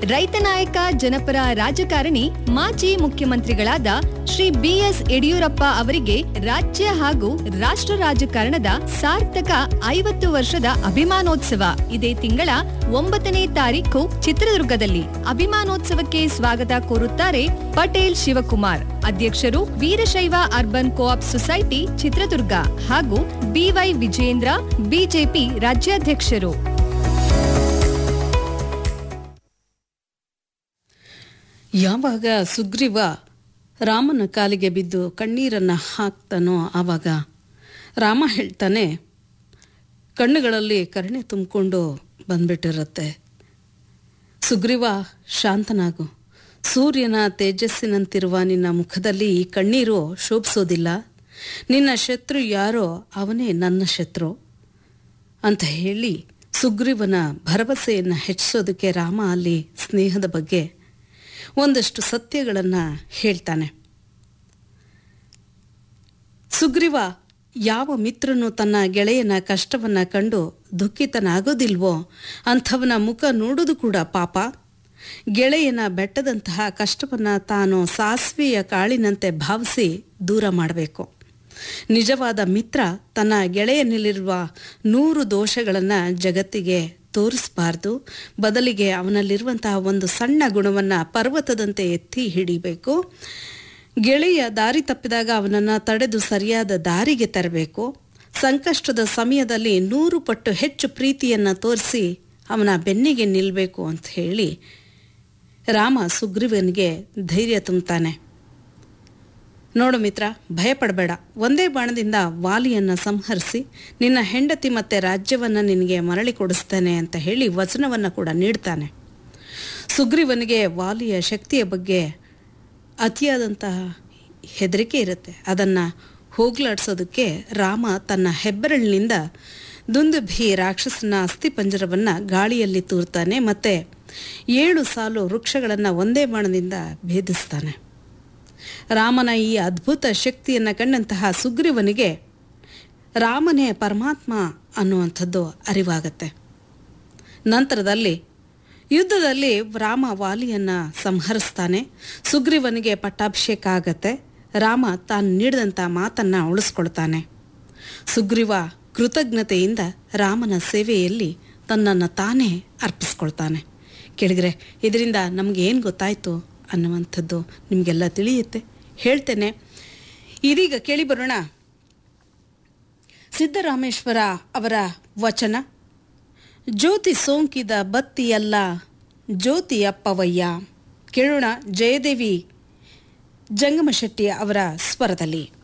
ರೈತ ನಾಯಕ ಜನಪರ ರಾಜಕಾರಣಿ ಮಾಜಿ ಮುಖ್ಯಮಂತ್ರಿಗಳಾದ ಶ್ರೀ ಬಿಎಸ್ ಯಡಿಯೂರಪ್ಪ ಅವರಿಗೆ ರಾಜ್ಯ ಹಾಗೂ ರಾಷ್ಟ್ರ ರಾಜಕಾರಣದ ಸಾರ್ಥಕ ಐವತ್ತು ವರ್ಷದ ಅಭಿಮಾನೋತ್ಸವ ಇದೇ ತಿಂಗಳ ಒಂಬತ್ತನೇ ತಾರೀಕು ಚಿತ್ರದುರ್ಗದಲ್ಲಿ ಅಭಿಮಾನೋತ್ಸವಕ್ಕೆ ಸ್ವಾಗತ ಕೋರುತ್ತಾರೆ ಪಟೇಲ್ ಶಿವಕುಮಾರ್ ಅಧ್ಯಕ್ಷರು Veerashaiva urban co-op society Chitradurga ಹಾಗೂ ಬಿವೈ ವಿಜೇಂದ್ರ ಬಿಜೆಪಿ ರಾಜ್ಯಾಧ್ಯಕ್ಷರು ಯಾವಾಗ ಸುಗ್ರೀವ ರಾಮನ ಕಾಲಿಗೆ ಬಿದ್ದು ಕಣ್ಣೀರನ್ನು ಹಾಕ್ತಾನೋ ಆವಾಗ ರಾಮ ಹೇಳ್ತಾನೆ ಕಣ್ಣುಗಳಲ್ಲಿ ಕರುಣೆ ತುಂಬಿಕೊಂಡು ಬಂದ್ಬಿಟ್ಟಿರುತ್ತೆ ಸುಗ್ರೀವ ಶಾಂತನಾಗು ಸೂರ್ಯನ ತೇಜಸ್ಸಿನಂತಿರುವ ನಿನ್ನ ಮುಖದಲ್ಲಿ ಈ ಕಣ್ಣೀರು ಶೋಭಿಸೋದಿಲ್ಲ ನಿನ್ನ ಶತ್ರು ಯಾರೋ ಅವನೇ ನನ್ನ ಶತ್ರು ಅಂತ ಹೇಳಿ ಸುಗ್ರೀವನ ಭರವಸೆಯನ್ನು ಹೆಚ್ಚಿಸೋದಕ್ಕೆ ರಾಮ ಅಲ್ಲಿ ಸ್ನೇಹದ ಬಗ್ಗೆ ಒಂದಷ್ಟು ಸತ್ಯಗಳನ್ನು ಹೇಳ್ತಾನೆ ಸುಗ್ರೀವ ಯಾವ ಮಿತ್ರನು ತನ್ನ ಗೆಳೆಯನ ಕಷ್ಟವನ್ನ ಕಂಡು ದುಃಖಿತನಾಗೋದಿಲ್ವೋ ಅಂಥವನ ಮುಖ ನೋಡುವುದು ಕೂಡ ಪಾಪ ಗೆಳೆಯನ ಬೆಟ್ಟದಂತಹ ಕಷ್ಟವನ್ನ ತಾನು ಸಾಸಿವೆಯ ಕಾಳಿನಂತೆ ಭಾವಿಸಿ ದೂರ ಮಾಡಬೇಕು ನಿಜವಾದ ಮಿತ್ರ ತನ್ನ ಗೆಳೆಯನಲ್ಲಿರುವ ನೂರು ದೋಷಗಳನ್ನು ಜಗತ್ತಿಗೆ ತೋರಿಸಬಾರ್ದು ಬದಲಿಗೆ ಅವನಲ್ಲಿರುವಂತಹ ಒಂದು ಸಣ್ಣ ಗುಣವನ್ನು ಪರ್ವತದಂತೆ ಎತ್ತಿ ಹಿಡಿಬೇಕು ಗೆಳೆಯ ದಾರಿ ತಪ್ಪಿದಾಗ ಅವನನ್ನು ತಡೆದು ಸರಿಯಾದ ದಾರಿಗೆ ತರಬೇಕು ಸಂಕಷ್ಟದ ಸಮಯದಲ್ಲಿ ನೂರು ಪಟ್ಟು ಹೆಚ್ಚು ಪ್ರೀತಿಯನ್ನು ತೋರಿಸಿ ಅವನ ಬೆನ್ನಿಗೆ ನಿಲ್ಲಬೇಕು ಅಂತ ಹೇಳಿ ರಾಮ ಸುಗ್ರೀವನಿಗೆ ಧೈರ್ಯ ತುಂಬುತ್ತಾನೆ ನೋಡು ಮಿತ್ರ ಭಯಪಡಬೇಡ ಒಂದೇ ಬಾಣದಿಂದ ವಾಲಿಯನ್ನು ಸಂಹರಿಸಿ ನಿನ್ನ ಹೆಂಡತಿ ಮತ್ತೆ ರಾಜ್ಯವನ್ನು ನಿನಗೆ ಮರಳಿ ಕೊಡಿಸ್ತೇನೆ ಅಂತ ಹೇಳಿ ವಚನವನ್ನು ಕೂಡ ನೀಡ್ತಾನೆ ಸುಗ್ರೀವನಿಗೆ ವಾಲಿಯ ಶಕ್ತಿಯ ಬಗ್ಗೆ ಅತಿಯಾದಂತಹ ಹೆದರಿಕೆ ಇರುತ್ತೆ ಅದನ್ನು ಹೋಗ್ಲಾಡ್ಸೋದಕ್ಕೆ ರಾಮ ತನ್ನ ಹೆಬ್ಬೆರಳಿನಿಂದ ದುಂದುಭಿ ರಾಕ್ಷಸನ ಅಸ್ಥಿಪಂಜರವನ್ನು ಗಾಳಿಯಲ್ಲಿ ತೂರ್ತಾನೆ ಮತ್ತೆ ಏಳು ಸಾಲು ವೃಕ್ಷಗಳನ್ನು ಒಂದೇ ಬಾಣದಿಂದ ಭೇದಿಸ್ತಾನೆ ರಾಮನ ಈ ಅದ್ಭುತ ಶಕ್ತಿಯನ್ನು ಕಂಡಂತಹ ಸುಗ್ರೀವನಿಗೆ ರಾಮನೇ ಪರಮಾತ್ಮ ಅನ್ನುವಂಥದ್ದು ಅರಿವಾಗತ್ತೆ ನಂತರದಲ್ಲಿ ಯುದ್ಧದಲ್ಲಿ ರಾಮ ವಾಲಿಯನ್ನು ಸಂಹರಿಸ್ತಾನೆ ಸುಗ್ರೀವನಿಗೆ ಪಟ್ಟಾಭಿಷೇಕ ಆಗತ್ತೆ ರಾಮ ತಾನು ನೀಡಿದಂಥ ಮಾತನ್ನು ಉಳಿಸ್ಕೊಳ್ತಾನೆ ಸುಗ್ರೀವ ಕೃತಜ್ಞತೆಯಿಂದ ರಾಮನ ಸೇವೆಯಲ್ಲಿ ತನ್ನನ್ನು ತಾನೇ ಅರ್ಪಿಸ್ಕೊಳ್ತಾನೆ ಕೇಳಿದ್ರೆ ಇದರಿಂದ ನಮಗೆ ಏನು ಗೊತ್ತಾಯಿತು ಅನ್ನುವಂಥದ್ದು ನಿಮಗೆಲ್ಲ ತಿಳಿಯುತ್ತೆ ಹೇಳ್ತೇನೆ ಇದೀಗ ಕೇಳಿ ಬರೋಣ ಸಿದ್ದರಾಮೇಶ್ವರ ಅವರ ವಚನ ಜ್ಯೋತಿ ಸೋಂಕಿದ ಬತ್ತಿಯಲ್ಲ ಜ್ಯೋತಿಯಪ್ಪವಯ್ಯ ಕೇಳೋಣ ಜಯದೇವಿ ಜಂಗಮಶೆಟ್ಟಿ ಅವರ ಸ್ವರದಲ್ಲಿ